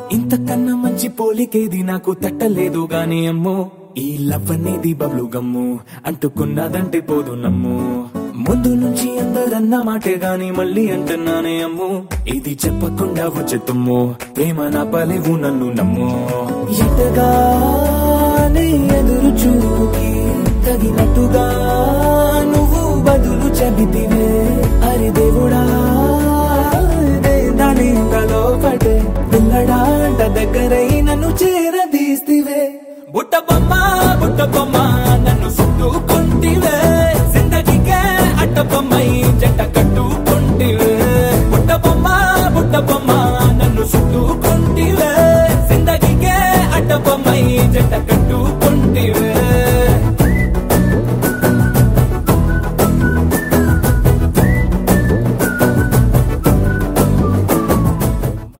ఇంతకన్నా మంచి పోలికేది నాకు తట్టలేదు గాని అమ్మో ఈ లవ్ అనేది బబ్లు గమ్ము అంటుకున్నదంటే పోదు నమ్ము ముందు నుంచి అందరన్న మాటే గాని మళ్ళీ అంటున్నానే అమ్ము ఇది చెప్పకుండా వచ్చెత్తుమ్ము ప్రేమ నా పలేవు నన్ను నమ్ము ఎటగానే ఎదురు చూకి తగినట్టుగా నువ్వు బదులు చెబితివే అరి దేవుడా ఇదే దాని లోపటే పిల్లడాంట దగ్గరై నన్ను చేరదీస్తివే బుట్ట బొమ్మ